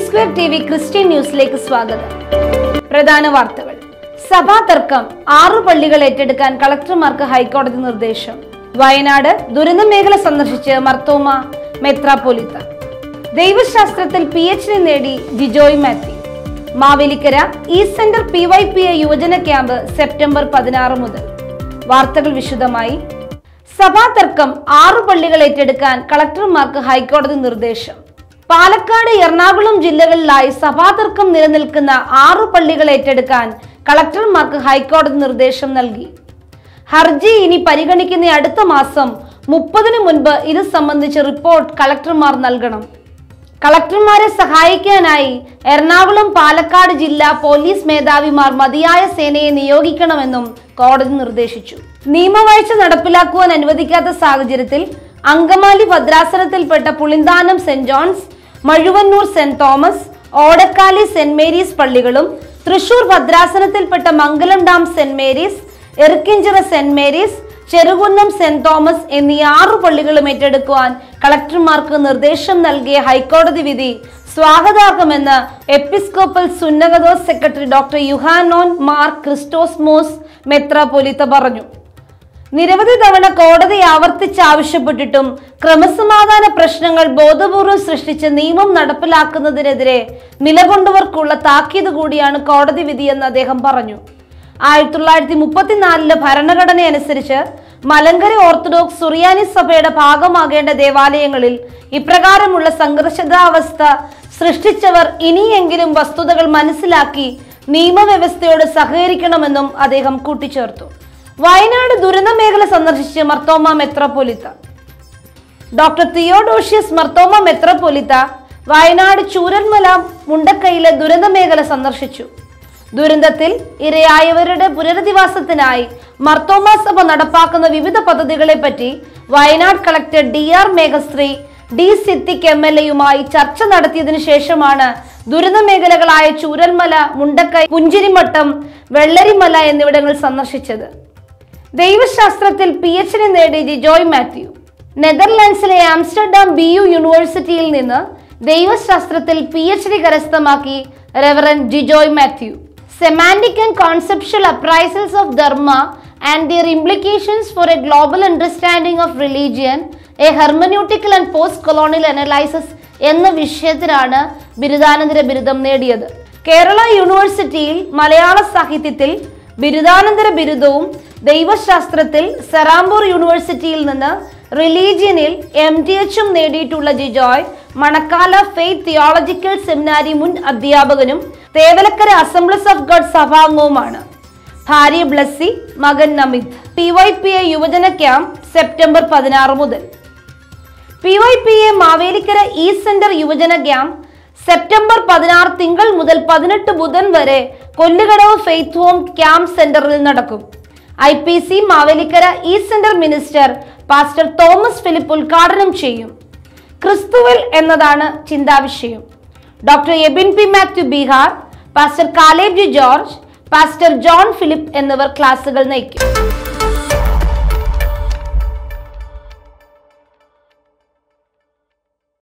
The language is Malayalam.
സ്ക്വയർ ടി വി ക്രിസ്ത്യൻ ന്യൂസിലേക്ക് സ്വാഗതം പ്രധാന വാർത്തകൾ സഭാ തർക്കം ആറു പള്ളികൾ ഏറ്റെടുക്കാൻ കളക്ടർമാർക്ക് ഹൈക്കോടതി നിർദ്ദേശം വയനാട് ദുരന്ത മേഖല സന്ദർശിച്ച് മർത്തോമ മെത്രാപ്പൊലിത്ത ദൈവശാസ്ത്രത്തിൽ പി എച്ച് ഡി നേടി ജിജോയ് മാത്യു മാവേലിക്കര ഈ centre P Y P A യുവജന ക്യാമ്പ് സെപ്റ്റംബർ പതിനാറ് മുതൽ വാർത്തകൾ വിശദമായി സഭാ തർക്കം ആറു പള്ളികൾ ഏറ്റെടുക്കാൻ കളക്ടർമാർക്ക് ഹൈക്കോടതി നിർദ്ദേശം പാലക്കാട് എറണാകുളം ജില്ലകളിലായി സഭാതർക്കം നിലനിൽക്കുന്ന ആറു പള്ളികൾ ഏറ്റെടുക്കാൻ കളക്ടർമാർക്ക് ഹൈക്കോടതി നിർദ്ദേശം നൽകി ഹർജി ഇനി പരിഗണിക്കുന്ന അടുത്ത മാസം മുപ്പതിനു മുൻപ് ഇത് സംബന്ധിച്ച് റിപ്പോർട്ട് കളക്ടർമാർ നൽകണം കളക്ടർമാരെ സഹായിക്കാനായി എറണാകുളം പാലക്കാട് ജില്ലാ പോലീസ് മേധാവിമാർ മതിയായ സേനയെ നിയോഗിക്കണമെന്നും കോടതി നിർദ്ദേശിച്ചു നിയമവാഴ്ച നടപ്പിലാക്കുവാൻ അനുവദിക്കാത്ത സാഹചര്യത്തിൽ അങ്കമാലി ഭദ്രാസനത്തിൽപ്പെട്ട Pulinthanam saint John's Mazhuvannoor saint Thomas Odakkali saint Mary's പള്ളികളും തൃശൂർ ഭദ്രാസനത്തിൽപ്പെട്ട Mangalam dam saint Mary's Erukkinchira saint Mary's Cherukunnam saint Thomas എന്നീ ആറു പള്ളികളും ഏറ്റെടുക്കുവാൻ കളക്ടർമാർക്ക് നിർദ്ദേശം നൽകിയ ഹൈക്കോടതി വിധി സ്വാഗതാർഹമെന്ന് എപ്പിസ്കോപ്പൽ സുന്നകദോസ് സെക്രട്ടറി ഡോക്ടർ യുഹാനോൻ മാർ ക്രിസ്റ്റോസ്മോസ് മെത്രാപൊലിത്ത പറഞ്ഞു നിരവധി തവണ കോടതി ആവർത്തിച്ച് ആവശ്യപ്പെട്ടിട്ടും ക്രമസമാധാന പ്രശ്നങ്ങൾ ബോധപൂർവം സൃഷ്ടിച്ച് നിയമം നടപ്പിലാക്കുന്നതിനെതിരെ നിലകൊണ്ടവർക്കുള്ള താക്കീത് കൂടിയാണ് കോടതി വിധിയെന്ന് അദ്ദേഹം പറഞ്ഞു ആയിരത്തി തൊള്ളായിരത്തി മുപ്പത്തിനാലിലെ ഭരണഘടന അനുസരിച്ച് മലങ്കര ഓർത്തഡോക്സ് സുറിയാനി സഭയുടെ ഭാഗമാകേണ്ട ദേവാലയങ്ങളിൽ ഇപ്രകാരമുള്ള സംഘർഷിതാവസ്ഥ സൃഷ്ടിച്ചവർ ഇനിയെങ്കിലും വസ്തുതകൾ മനസ്സിലാക്കി നിയമവ്യവസ്ഥയോട് സഹകരിക്കണമെന്നും അദ്ദേഹം കൂട്ടിച്ചേർത്തു വയനാട് ദുരന്ത മേഖല സന്ദർശിച്ച് മർത്തോമ മെത്രോപൊലിത്ത ഡോക്ടർ തിയോഡോഷ്യസ് മർത്തോമ മെത്രോപൊലിത്ത വയനാട് ചൂരന്മല മുണ്ടക്കൈയിലെ ദുരന്ത മേഖല സന്ദർശിച്ചു ദുരന്തത്തിൽ ഇരയായവരുടെ പുനരധിവാസത്തിനായി മർത്തോമ സഭ നടപ്പാക്കുന്ന വിവിധ പദ്ധതികളെ പറ്റി Wayanad collector D R Meghashree D Siddique M L എയുമായി ചർച്ച നടത്തിയതിനു ശേഷമാണ് ദുരന്ത മേഖലകളായ ചൂരന്മല മുണ്ടക്കൈ പുഞ്ചിരിമട്ടം വെള്ളരിമല എന്നിവിടങ്ങൾ സന്ദർശിച്ചത് ദൈവശാസ്ത്രത്തിൽ പി എച്ച് ഡി നേടി ജിജോയ് മാത്യു നെതർലാൻഡ്സിലെ ആംസ്റ്റർഡാം ബി യു യൂണിവേഴ്സിറ്റിയിൽ നിന്ന് ദൈവശാസ്ത്രത്തിൽ പി എച്ച് ഡി കരസ്ഥമാക്കി reverend Jijoy Mathew semantic and conceptual appraisals of dharma and their implications for a global understanding of religion a hermeneutical and post colonial analysis എന്ന വിഷയത്തിലാണ് ബിരുദാനന്തര ബിരുദം നേടിയത് കേരള യൂണിവേഴ്സിറ്റിയിൽ മലയാള സാഹിത്യത്തിൽ ബിരുദാനന്തര ബിരുദവും ദൈവശാസ്ത്രത്തിൽ സെറാംബൂർ യൂണിവേഴ്സിറ്റിയിൽ നിന്ന് റിലീജിയനിൽ എം ടി എച്ചും നേടിയിട്ടുള്ള Jijoy Manakala faith theological seminary മുൻ അധ്യാപകനും തേവലക്കര അസംബ്ലീസ് ഓഫ് ഗോഡ് സഭാംഗവുമാണ് ഭാര്യ ബ്ലസ്സി മകൻ Namith P Y P A യുവജന ക്യാമ്പ് സെപ്റ്റംബർ പതിനാറ് മുതൽ P Y P A Mavelikara ഈ സെന്റർ യുവജന ക്യാമ്പ് സെപ്റ്റംബർ പതിനാറ് തിങ്കൾ മുതൽ പതിനെട്ട് ബുധൻ വരെ കൊല്ലുകടവ് ഫെയ്ത്ത് ഹോം ക്യാമ്പ് സെന്ററിൽ നടക്കും ഐ പി സി മാവേലിക്കര ഈ centre minister pastor Thomas Philip ഉദ്ഘാടനം ചെയ്യും ക്രിസ്തുവിൽ എന്നതാണ് ചിന്താവിഷയം doctor Ebin P Mathew Bihar pastor Caleb G George pastor John Philip എന്നിവർ ക്ലാസുകൾ നയിക്കും